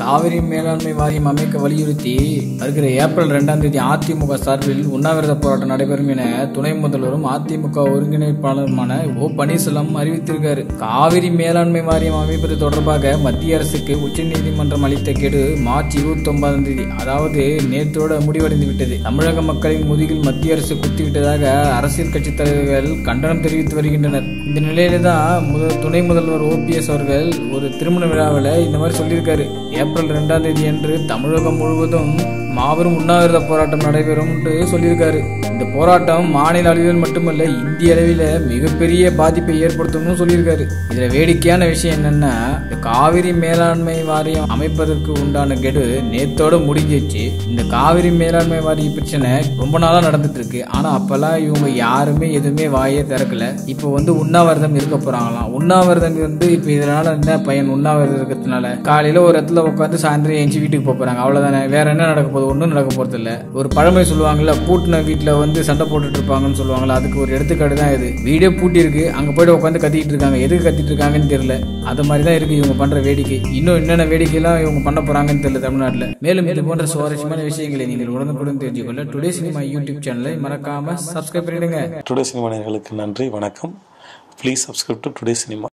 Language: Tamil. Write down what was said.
காவிரி மேலாண்மை வாரியம் அமைக்க வலியுறுத்தி வருகிற ஏப்ரல் இரண்டாம் தேதி அதிமுக சார்பில் உண்ணாவிரத போராட்டம் நடைபெறும் என துணை முதல்வரும் அதிமுக ஒருங்கிணைப்பாளருமான ஓ பன்னீர்செல்வம் அறிவித்திருக்காரு காவிரி மேலாண்மை வாரியம் அமைப்பது தொடர்பாக மத்திய அரசுக்கு உச்சநீதிமன்றம் அளித்த கெடு மார்ச் இருபத்தி ஒன்பதாம் தேதி அதாவது நேற்றோட முடிவடைந்து விட்டது தமிழக மக்களின் முதுகில் மத்திய அரசு குத்திவிட்டதாக அரசியல் கட்சி தலைவர்கள் கண்டனம் தெரிவித்து வருகின்றனர் இந்த நிலையில தான் முதல் துணை முதல்வர் ஓபிஎஸ் அவர்கள் ஒரு திருமண விழாவில் இந்த மாதிரி சொல்லியிருக்காரு ஏப்ரல் ரெண்டாம் தேதி அன்று தமிழகம் முழுவதும் மாபெரும் உண்ணாவிரத போராட்டம் நடைபெறும் என்று சொல்லியிருக்காரு இந்த போராட்டம் மாநில அளவில் மட்டுமல்ல இந்திய அளவில் மிகப்பெரிய பாதிப்பை ஏற்படுத்தும்னு சொல்லியிருக்காரு இதுல வேடிக்கையான விஷயம் என்னன்னா இந்த காவிரி மேலாண்மை வாரியம் அமைப்பதற்கு உண்டான கெடு நேத்தோட முடிஞ்சிச்சு இந்த காவிரி மேலாண்மை வாரிய பிரச்சனை ரொம்ப நாளா நடந்துட்டு இருக்கு ஆனா அப்பெல்லாம் இவங்க யாருமே எதுவுமே வாயே திறக்கல இப்போ வந்து உண்ணாவிரதம் இருக்க போறாங்களாம் உண்ணாவிரதம் வந்து இப்போ இதனால என்ன பயன் உண்ணாவிரதம் இருக்கிறதுனால காலையில ஒரு இடத்துல உட்காந்து சாயந்தரம் எஞ்சி வீட்டுக்கு போக போறாங்க அவ்வளவுதானே வேற என்ன நடக்க போகுது ஒன்றும் நடக்க போறது இல்ல ஒரு பழமொழி சொல்லுவாங்கல்ல பூட்டின வீட்டுல வந்து சண்டை போட்டுட்டு இருப்பாங்கன்னு சொல்லுவாங்கல்ல அதுக்கு ஒரு எடுத்துக்காட்டு தான் இது வீடே பூட்டி இருக்கு அங்க போயிட்டு உட்காந்து கத்திட்டு இருக்காங்க எதுக்கு கத்திட்டு இருக்காங்கன்னு தெரியல அது மாதிரி தான் இருக்கு இவங்க பண்ற வேடிக்கை இன்னும் என்னென்ன வேடிக்கைலாம் இவங்க பண்ண போறாங்கன்னு தெரியல தமிழ்நாட்டுல மேலும் இது போன்ற சுவாரஸ்யமான விஷயங்களை நீங்கள் உடனுக்குடன் தெரிஞ்சுக்கொள்ள டுடே சினிமா யூடியூப் சேனலை மறக்காம சப்ஸ்கிரைப் பண்ணிடுங்க டுடே சினிமா நேயர்களுக்கு நன்றி வணக்கம் please subscribe to today cinema